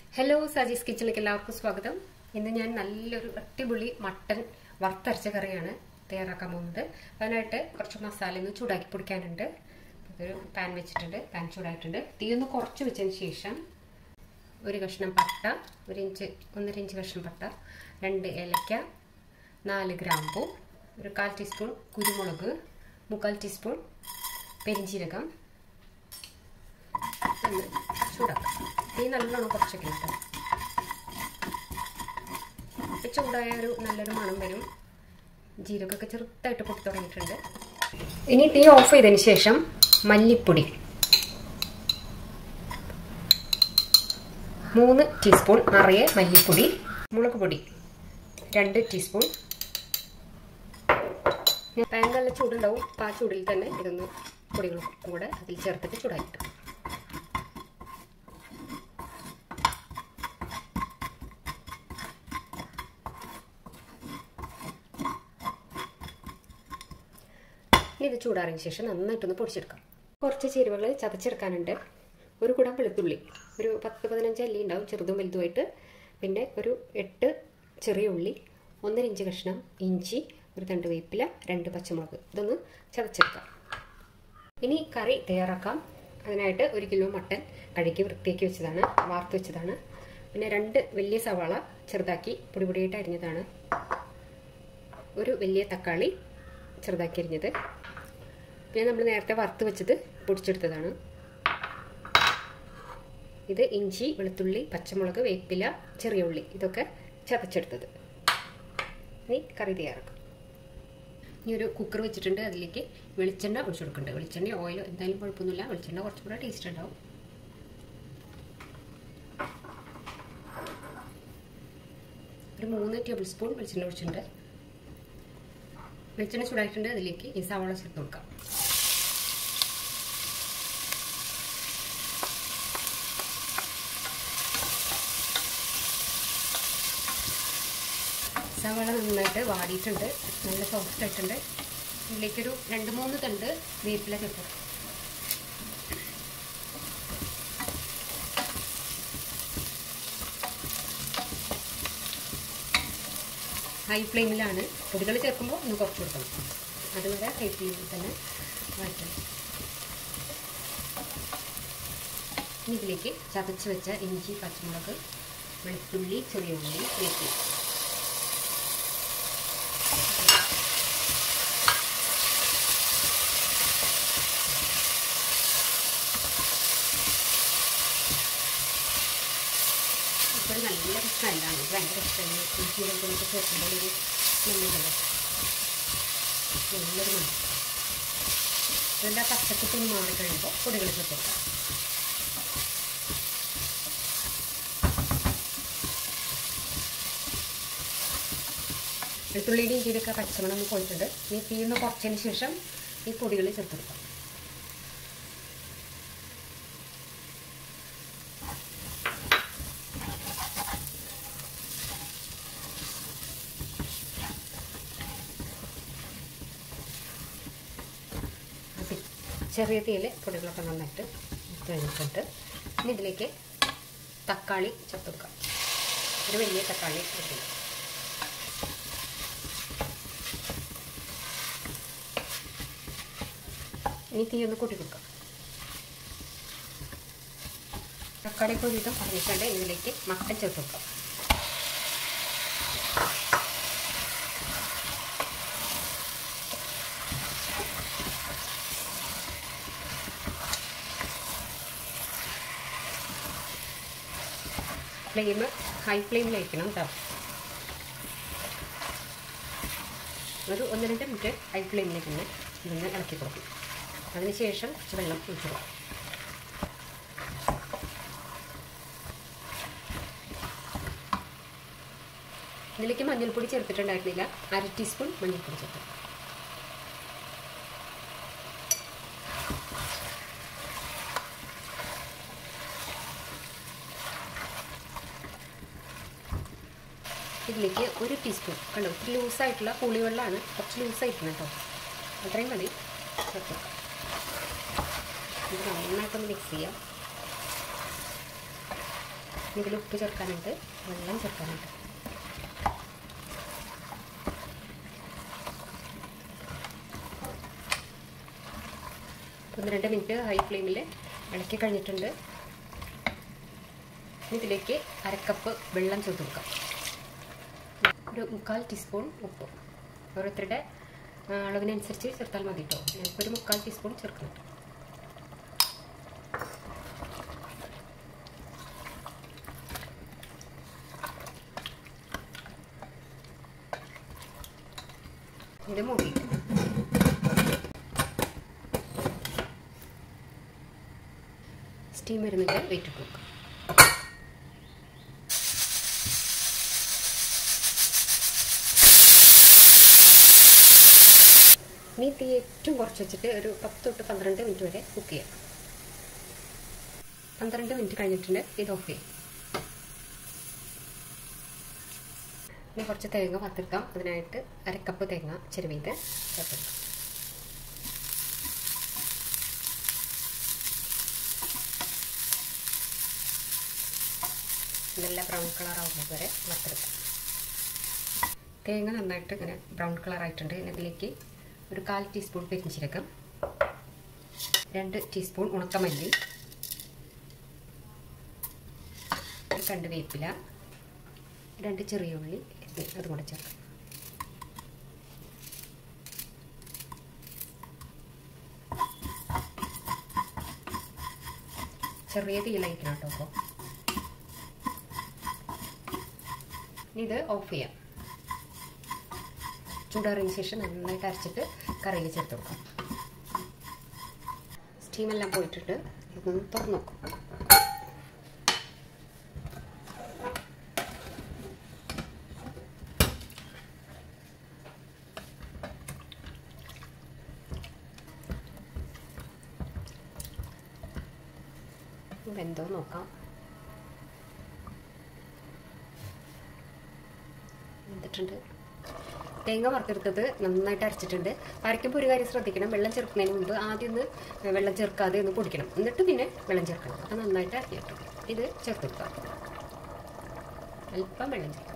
hello Saji's കിച്ചണിലേക്ക് എല്ലാവർക്കും സ്വാഗതം ഇന്ന് ഞാൻ നല്ലൊരു അടിപൊളി മട്ടൻ വറുത്തരച്ച കറിയാണ് തയ്യാറാക്കാൻ പോകുന്നത് അതിനായിട്ട് കുറച്ച് മസാല ഒന്ന് ചൂടാക്കി പൊടിക്കാനുണ്ട് ഒരു പാൻ വെച്ചിട്ടുണ്ട് പാൻ ചൂടായിട്ടുണ്ട് തീ ഒന്ന് കുറച്ച് വെച്ചതിന് ശേഷം ഒരു കഷ്ണം പട്ട ഒരു ഇഞ്ച് ഒന്നര ഇഞ്ച് കഷ്ണം പട്ട രണ്ട് ഏലക്ക നാല് ഗ്രാമ്പു ഒരു കാൽ ടീസ്പൂൺ കുരുമുളക് മുക്കാൽ ടീസ്പൂൺ പെരിഞ്ചീരകം ഒന്ന് ചൂടാക്കാം തീ നല്ലോണം കുറച്ചൊക്കെ കേട്ടോ ഇപ്പം ചൂടായ ഒരു നല്ലൊരു മണം വരും ജീരകമൊക്കെ ചെറുതായിട്ട് പൊട്ടി തുടങ്ങിയിട്ടുണ്ട് ഇനി തീ ഓഫ് ചെയ്തതിന് ശേഷം മല്ലിപ്പൊടി മൂന്ന് ടീസ്പൂൺ നിറയെ മല്ലിപ്പൊടി മുളക് പൊടി രണ്ട് ടീസ്പൂൺ പാൻ നല്ല ചൂടുണ്ടാവും അപ്പോൾ ആ ചൂടിൽ തന്നെ ഇതൊന്ന് പൊടികളും കൂടെ അതിൽ ചേർത്തിട്ട് ചൂടാക്കിട്ടു ഇനി ഇത് ചൂടാറിന് ശേഷം നന്നായിട്ടൊന്ന് പൊടിച്ചെടുക്കാം കുറച്ച് ചേരുവകൾ ചതച്ചെടുക്കാനുണ്ട് ഒരു കുടം വെളുത്തുള്ളി ഒരു പത്ത് പതിനഞ്ച് അല്ലി ഉണ്ടാവും ചെറുതും വലുതുമായിട്ട് പിന്നെ ഒരു എട്ട് ചെറിയ ഉള്ളി ഒന്നര ഇഞ്ച് കഷ്ണം ഇഞ്ചി ഒരു തണ്ട് വേപ്പില രണ്ട് പച്ചമുളക് ഇതൊന്ന് ചതച്ചെടുക്കാം ഇനി കറി തയ്യാറാക്കാം അതിനായിട്ട് ഒരു കിലോ മട്ടൻ കഴുകി വൃത്തിയാക്കി വെച്ചതാണ് വാർത്ത് വെച്ചതാണ് പിന്നെ രണ്ട് വലിയ സവാള ചെറുതാക്കി പൊടി പൊടിയായിട്ട് അരിഞ്ഞതാണ് ഒരു വലിയ തക്കാളി ചെറുതാക്കി അരിഞ്ഞത് പിന്നെ നമ്മൾ നേരത്തെ വറുത്ത് വെച്ചത് പൊടിച്ചെടുത്തതാണ് ഇത് ഇഞ്ചി വെളുത്തുള്ളി പച്ചമുളക് വേപ്പില ചെറിയ ഉള്ളി ഇതൊക്കെ ചതച്ചെടുത്തത് ഇനി കറി തയ്യാറാക്കാം ഇനി ഒരു കുക്കർ വെച്ചിട്ടുണ്ട് അതിലേക്ക് വെളിച്ചെണ്ണ ഒഴിച്ചു കൊടുക്കുന്നുണ്ട് വെളിച്ചെണ്ണ ഓയിലോ എന്തായാലും കുഴപ്പമൊന്നുമില്ല വെളിച്ചെണ്ണ കുറച്ചും കൂടെ ടേസ്റ്റ് ഉണ്ടാവും ഒരു മൂന്ന് ടേബിൾ സ്പൂൺ വെളിച്ചെണ്ണ ഒഴിച്ചിട്ടുണ്ട് വെളിച്ചെണ്ണ ചൂടായിട്ടുണ്ട് അതിലേക്ക് ഈ സവാള ചേർത്ത് കൊടുക്കാം സവാള നന്നായിട്ട് വാടിയിട്ടുണ്ട് നല്ല സോഫ്റ്റ് ആയിട്ടുണ്ട് ഇതിലേക്കൊരു രണ്ട് മൂന്ന് തണ്ട് വേപ്പില ചേർത്ത് ഹൈ ഫ്ലെയിമിലാണ് പൊടികൾ ചേർക്കുമ്പോൾ ഒന്ന് കുറച്ച് കൊടുക്കണം അതുവരെ ഹൈ ഫ്ലെയിമിൽ തന്നെ വഴറ്റണം ഇനി ഇതിലേക്ക് ചതച്ച് വെച്ച ഇഞ്ചി പച്ചമുളക് വെളുത്തുള്ളി ചെറിയ ഉള്ളി വേപ്പില ഒരു നല്ലൊരു സ്മെല്ലാണ് എനിക്ക് ഭയങ്കര ഇഷ്ടമാണ് ഇഞ്ചിയുടെ നമുക്ക് ചേർക്കുമ്പോൾ ഒരു സ്മെല്ലുണ്ടല്ലോ നല്ലൊരു മണം ഇതിൻ്റെ പച്ചക്കുത്തൊന്ന് മാറിക്കഴിയുമ്പോൾ പൊടികൾ ചേർത്ത് കൊടുക്കാം വെളുത്തുള്ളിയുടെ ഇഞ്ചിയിലൊക്കെ പച്ചമണം ഒന്ന് പോയിട്ടുണ്ട് ഇനി തീർന്ന് കുറച്ചതിന് ശേഷം ഈ പൊടികൾ ചേർത്ത് കൊടുക്കാം ചെറിയ തീയിൽ പൊടികളൊക്കെ നന്നായിട്ട് കഴിഞ്ഞിട്ടുണ്ട് ഇനി ഇതിലേക്ക് തക്കാളി ചേർത്ത് കൊടുക്കാം ഒരു വലിയ തക്കാളി എടുക്കണം ഇനി തീ ഒന്ന് കൂട്ടി കൊടുക്കാം തക്കാളി ഒരുവിധം പറഞ്ഞിട്ടുണ്ട് ഇതിലേക്ക് മട്ടൻ ചേർത്ത് കൊടുക്കാം ഫ്ലെയിം ഹൈ ഫ്ലെയിമിലായിരിക്കണം കേട്ടോ ഒരു ഒന്ന് രണ്ട് മിനിറ്റ് ഹൈ ഫ്ലെയിമിൽ തന്നെ ഇതൊന്ന് ഇളക്കി കൊടുക്കും അതിനുശേഷം കുറച്ച് വെള്ളം ഒഴിച്ചു കൊടുക്കും ഇതിലേക്ക് മഞ്ഞൾപ്പൊടി ചേർത്തിട്ടുണ്ടായിരുന്നില്ല അര ടീസ്പൂൺ മഞ്ഞൾപ്പൊടി ചേർത്ത് ഇതിലേക്ക് ഒരു ടീസ്പൂൺ കണ്ടോ ഒത്തിരി ലൂസായിട്ടുള്ള പുളിവെള്ളമാണ് കുറച്ച് ലൂസായിട്ടുണ്ട് കേട്ടോ അത്രയും മതി ചേർത്ത് ഇത് നന്നായിട്ടൊന്ന് മിക്സ് ചെയ്യാം ഇതിൽ ഉപ്പ് ചേർക്കാനുണ്ട് വെള്ളം ചേർക്കാനുണ്ട് ഒന്ന് രണ്ട് മിനിറ്റ് ഹൈ ഫ്ലെയിമിൽ ഇളക്കി കഴിഞ്ഞിട്ടുണ്ട് ഇതിലേക്ക് അരക്കപ്പ് വെള്ളം ചേർത്ത് കൊടുക്കാം ഒരു മുക്കാൽ ടീസ്പൂൺ ഉപ്പ് ഓരോരുത്തരുടെ അളവിനനുസരിച്ച് ചേർത്താൽ മതി കേട്ടോ ഞങ്ങൾക്കൊരു മുക്കാൽ ടീസ്പൂൺ ചേർക്കുന്നുണ്ട് ഇത് മൂടി സ്റ്റീം വരുന്നിട്ട് വെയിറ്റ് ഇട്ട് കൊടുക്കാം ഇനി തീ ഏറ്റവും കുറച്ച് വെച്ചിട്ട് ഒരു പത്ത് തൊട്ട് പന്ത്രണ്ട് മിനിറ്റ് വരെ കുക്ക് ചെയ്യാം പന്ത്രണ്ട് മിനിറ്റ് കഴിഞ്ഞിട്ടുണ്ട് ഇത് ഓഫ് ചെയ്യും ഇനി കുറച്ച് തേങ്ങ വറുത്തെടുക്കാം അതിനായിട്ട് അരക്കപ്പ് തേങ്ങ ചെരുവീത് ചേർത്തെടുക്കാം നല്ല ബ്രൗൺ കളർ ആവുന്നത് വരെ വറുത്തെടുക്കാം തേങ്ങ നന്നായിട്ട് ഇങ്ങനെ ബ്രൗൺ കളർ ആയിട്ടുണ്ട് ഇതിലേക്ക് ഒരു കാൽ ടീസ്പൂൺ പെരിഞ്ചീരകം രണ്ട് ടീസ്പൂൺ ഉണക്കമല്ലി ഒരു രണ്ട് വേപ്പില രണ്ട് ചെറിയ ഉള്ളി അതും കൂടെ ചേർക്കാം ചെറിയ തീയിലായിരിക്കണം കേട്ടോ അപ്പോൾ ഇത് ഓഫ് ചെയ്യാം ചൂടാറിയതിന് ശേഷം നന്നായിട്ട് അരച്ചിട്ട് കറിയിൽ ചേർത്ത് കൊടുക്കാം സ്റ്റീമെല്ലാം പോയിട്ടിട്ട് ഇതൊന്ന് തുറന്നു നോക്കും വെന്തോ നോക്കാം വെന്തിട്ടുണ്ട് തേങ്ങ വറുത്തെടുത്തത് നന്നായിട്ട് അരച്ചിട്ടുണ്ട് അരയ്ക്കുമ്പോൾ ഒരു കാര്യം ശ്രദ്ധിക്കണം വെള്ളം ചേർക്കുന്നതിന് മുമ്പ് ആദ്യം ഒന്ന് വെള്ളം ചേർക്കാതെ ഒന്ന് പൊടിക്കണം എന്നിട്ട് പിന്നെ വെള്ളം ചേർക്കണം അത് നന്നായിട്ട് അരിഞ്ഞിട്ട് ഇത് ചേർത്ത് കൊടുക്കാം അല്പം വെള്ളം ചേർക്കാം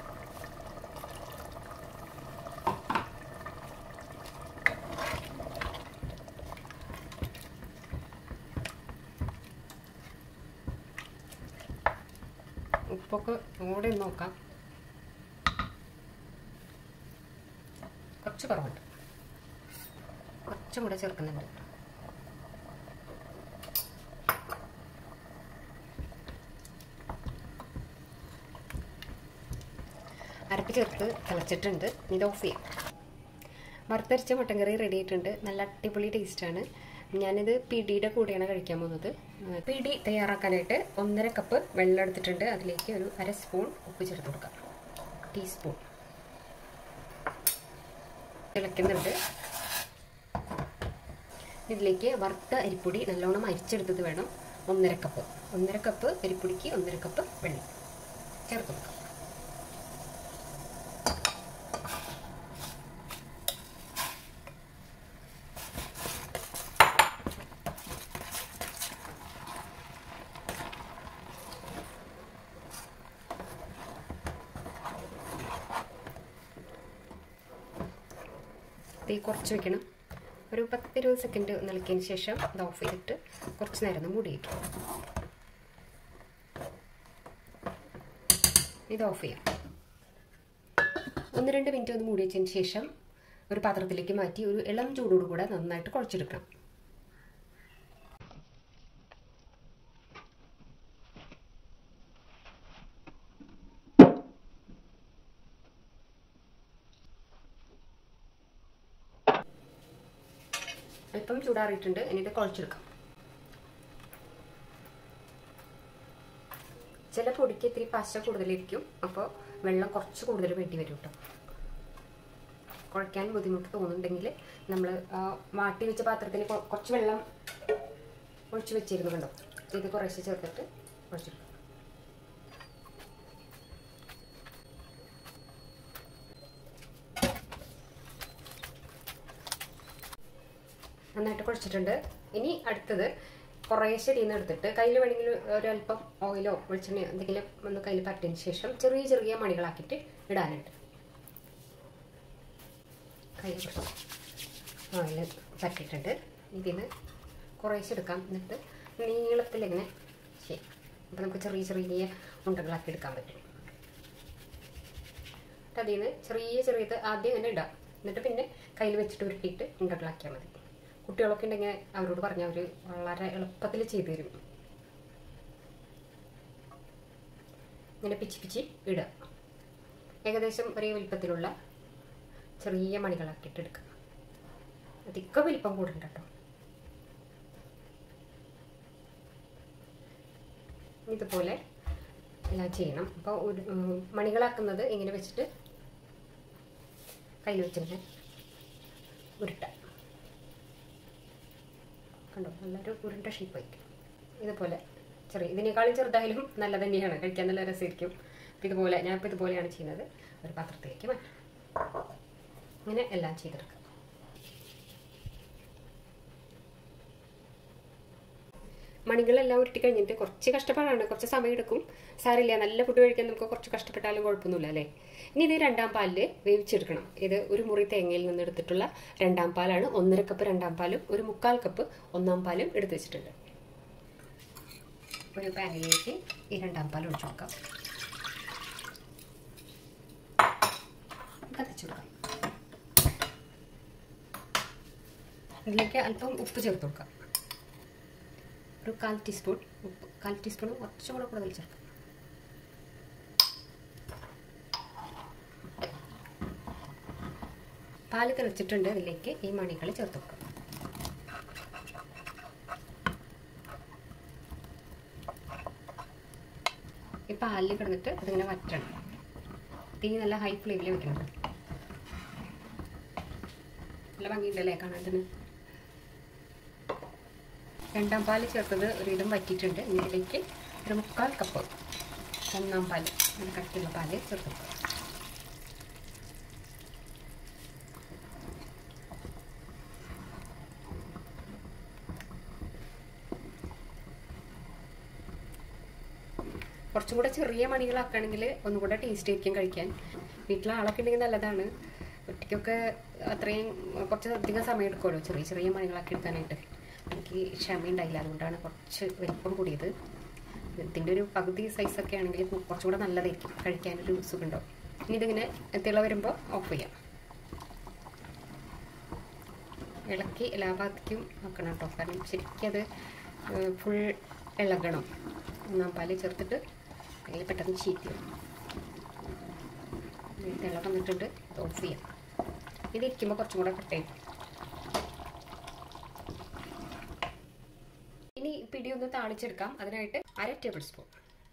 ഉപ്പൊക്കെ കൂടെ നോക്കാം കുറച്ച് കുറവുണ്ട് കുറച്ചും കൂടെ ചേർക്കുന്നുണ്ട് അരപ്പ് ചേർത്ത് തിളച്ചിട്ടുണ്ട് ഇത് ഓഫ് ചെയ്യാം വറുത്തരച്ച മുട്ടൻ കറി റെഡി ആയിട്ടുണ്ട് നല്ല അടിപൊളി ടേസ്റ്റാണ് ഞാനിത് പിടിയുടെ കൂടെയാണ് കഴിക്കാൻ പോകുന്നത് പിടി തയ്യാറാക്കാനായിട്ട് ഒന്നര കപ്പ് വെള്ളം എടുത്തിട്ടുണ്ട് അതിലേക്ക് ഒരു അര സ്പൂൺ ഉപ്പ് ചേർത്ത് കൊടുക്കാം ടീസ്പൂൺ തിളയ്ക്കുന്നുണ്ട് ഇതിലേക്ക് വറുത്ത അരിപ്പൊടി നല്ലോണം അരിച്ചെടുത്തത് വേണം ഒന്നര കപ്പ് ഒന്നര കപ്പ് അരിപ്പൊടിക്ക് ഒന്നര കപ്പ് വെള്ളം ചേർത്ത് കൊടുക്കാം തീ കുറച്ച് വെക്കണം ഒരു പത്തിരുപത് സെക്കൻഡ് നിലക്കിയതിന് ശേഷം ഇത് ഓഫ് ചെയ്തിട്ട് കുറച്ച് നേരം ഒന്ന് മൂടിയിട്ടു ഇത് ഓഫ് ചെയ്യാം ഒന്ന് രണ്ട് മിനിറ്റ് ഒന്ന് മൂടി വെച്ചതിന് ശേഷം ഒരു പാത്രത്തിലേക്ക് മാറ്റി ഒരു ഇളം ചൂടോട് കൂടെ നന്നായിട്ട് കുഴച്ചെടുക്കണം അല്പം ചൂടാറിയിട്ടുണ്ട് ഇനി ഇത് കുഴച്ചെടുക്കാം ചില പൊടിക്ക് ഇത്തിരി പശ കൂടുതലിരിക്കും അപ്പോൾ വെള്ളം കുറച്ച് കൂടുതൽ വേണ്ടി വരും കേട്ടോ കുഴയ്ക്കാൻ ബുദ്ധിമുട്ട് തോന്നുന്നുണ്ടെങ്കിൽ നമ്മൾ വാട്ടി വെച്ച പാത്രത്തിൽ കുറച്ച് വെള്ളം ഒഴിച്ച് വെച്ചിരുന്നു കണ്ടോ ഇത് കുറേശ്ശെ ചേർത്തിട്ട് കുഴച്ചെടുക്കാം നന്നായിട്ട് കുഴച്ചിട്ടുണ്ട് ഇനി അടുത്തത് കുറേശ്ശെ ഇതിൽ നിന്ന് എടുത്തിട്ട് കയ്യിൽ വേണമെങ്കിൽ ഒരല്പം ഓയിലോ വെളിച്ചെണ്ണയോ എന്തെങ്കിലും ഒന്ന് കയ്യിൽ പറ്റിയതിന് ശേഷം ചെറിയ ചെറിയ മണികളാക്കിയിട്ട് ഇടാനുണ്ട് കയ്യിൽ ഓയിൽ പറ്റിയിട്ടുണ്ട് ഇതിൽ നിന്ന് കുറേശ്ശെ എടുക്കാം എന്നിട്ട് നീളത്തിലിങ്ങനെ ശരി അപ്പോൾ നമുക്ക് ചെറിയ ചെറിയ ഉണ്ടകളാക്കി എടുക്കാൻ പറ്റും എന്നിട്ട് അതിൽ നിന്ന് ചെറിയ ചെറിയത് ആദ്യം ഇങ്ങനെ ഇടാം എന്നിട്ട് പിന്നെ കയ്യിൽ വെച്ചിട്ട് ഉരുട്ടിയിട്ട് ഉണ്ടകളാക്കിയാൽ മതി കുട്ടികളൊക്കെ ഉണ്ടെങ്കിൽ അവരോട് പറഞ്ഞാൽ അവർ വളരെ എളുപ്പത്തിൽ ചെയ്തു തരും ഇങ്ങനെ പിച്ചി പിച്ചി ഇടുക ഏകദേശം ഒരേ വലിപ്പത്തിലുള്ള ചെറിയ മണികളാക്കിയിട്ട് എടുക്കുക അധിക വലിപ്പം കൂടണ്ട കേട്ടോ ഇതുപോലെ എല്ലാം ചെയ്യണം അപ്പോൾ ഒരു ഉം, മണികളാക്കുന്നത് ഇങ്ങനെ വെച്ചിട്ട് കയ്യിൽ വെച്ചിങ്ങനെ ഉരുട്ട കണ്ടോ നല്ലൊരു ഉരുണ്ട ഷേപ്പ് വയ്ക്കും ഇതുപോലെ ചെറിയ ഇതിനേക്കാളും ചെറുതായാലും നല്ല തന്നെയാണ് കഴിക്കാൻ നല്ല രസമായിരിക്കും അപ്പോൾ ഇതുപോലെ ഞാനിപ്പോൾ ഇതുപോലെയാണ് ചെയ്യുന്നത് ഒരു പാത്രത്തിലേക്ക് മാറ്റാം ഇങ്ങനെ എല്ലാം ചെയ്തെടുക്കുക മണികളെല്ലാം ഉരുട്ടി കഴിഞ്ഞിട്ട് കുറച്ച് കഷ്ടപ്പാടാണ് കുറച്ച് സമയം എടുക്കും സാരില്ല നല്ല ഫുഡ് കഴിക്കാൻ നമുക്ക് കുറച്ച് കഷ്ടപ്പെട്ടാലും കുഴപ്പമൊന്നുമില്ല അല്ലേ ഇനി ഇത് രണ്ടാം പാലില് വേവിച്ചെടുക്കണം ഇത് ഒരു മുറി തേങ്ങയിൽ നിന്ന് എടുത്തിട്ടുള്ള രണ്ടാം പാലാണ് ഒന്നര കപ്പ് രണ്ടാം പാലും ഒരു മുക്കാൽ കപ്പ് ഒന്നാം പാലും എടുത്തു വെച്ചിട്ടുണ്ട് ഒരു പാനിലേക്ക് ഈ രണ്ടാം പാൽ ഒഴിച്ചു കൊടുക്കാം കത്തിച്ചു കൊടുക്കാം ഇതിലേക്ക് അല്പം ഉപ്പ് ചേർത്ത് കൊടുക്കാം ഒരു കാൽ ടീസ്പൂൺ ഉപ്പ് കാൽ ടീസ്പൂൺ കുറച്ചും കൂടെ കൂടുതൽ ചേർക്കാം പാല് തിളച്ചിട്ടുണ്ട് അതിലേക്ക് ഈ മണികൾ ചേർത്ത് വെക്കാം ഈ പാലിൽ കിടന്നിട്ട് അതിങ്ങനെ വറ്റണം തീ നല്ല ഹൈ ഫ്ലെയിമിൽ വെക്കണം നല്ല ഭംഗിയുണ്ടല്ലേ കാണാൻ തന്നെ രണ്ടാം പാല് ചേർത്തത് ഒരുവിധം വറ്റിയിട്ടുണ്ട് ഇനി ഇതിലേക്ക് ഒരു മുക്കാൽ കപ്പ് ഒന്നാം പാല് നല്ല കട്ടിയുള്ള പാല് ചേർത്ത് കൊടുക്കുക കുറച്ചും കൂടെ ചെറിയ മണികളാക്കുകയാണെങ്കിൽ ഒന്നും കൂടെ ടേസ്റ്റ് ആയിരിക്കും കഴിക്കാൻ വീട്ടിലെ ആളൊക്കെ ഉണ്ടെങ്കിൽ നല്ലതാണ് ഒറ്റയ്ക്കൊക്കെ അത്രയും കുറച്ച് അധികം സമയം എടുക്കുമല്ലോ ചെറിയ ചെറിയ മണികളാക്കി എടുക്കാനായിട്ട് എനിക്ക് ക്ഷമ ഉണ്ടായില്ല അതുകൊണ്ടാണ് കുറച്ച് വലിപ്പം കൂടിയത് ഇതിൻ്റെ ഒരു പകുതി സൈസൊക്കെ ആണെങ്കിൽ കുറച്ചും കൂടെ നല്ലതായിരിക്കും കഴിക്കാനൊരു സുഖമുണ്ടാവും ഇനി ഇതിങ്ങനെ തിള വരുമ്പോൾ ഓഫ് ചെയ്യാം ഇളക്കി എല്ലാ ഭാഗത്തേക്കും വെക്കണം കേട്ടോ കാരണം ശരിക്കും അത് ഫുൾ ഇളകണം ഒന്നാം പാല് ചേർത്തിട്ട് അതിൽ പെട്ടെന്ന് ചീറ്റി തിള വന്നിട്ടുണ്ട് ഇത് ഓഫ് ചെയ്യാം ഇത് ഇരിക്കുമ്പോൾ കുറച്ചും കൂടെ കട്ടായിരിക്കും ഇനി പിടി ഒന്ന് താളിച്ചെടുക്കാം അതിനായിട്ട് അര ടേബിൾ സ്പൂൺ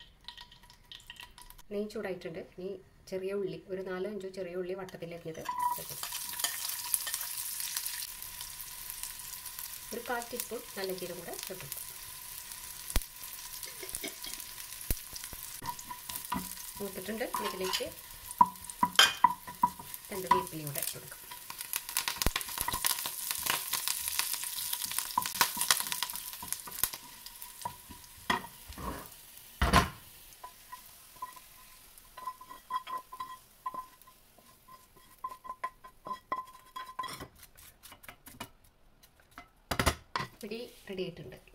നെയ്യ് ചൂടായിട്ടുണ്ട് ഇനി ചെറിയ ഉള്ളി ഒരു നാലോ അഞ്ചോ ചെറിയ ഉള്ളി വട്ടത്തിലരിഞ്ഞത് ചേർക്കും ഒരു കാൽ ടീസ്പൂൺ നല്ല ജീരം കൂടെ ചേർക്കും മൂത്തിട്ടുണ്ട് ഇതിലേക്ക് രണ്ട് വേപ്പിലയും കൂടെ കൊടുക്കും പിടി റെഡി ആയിട്ടുണ്ട്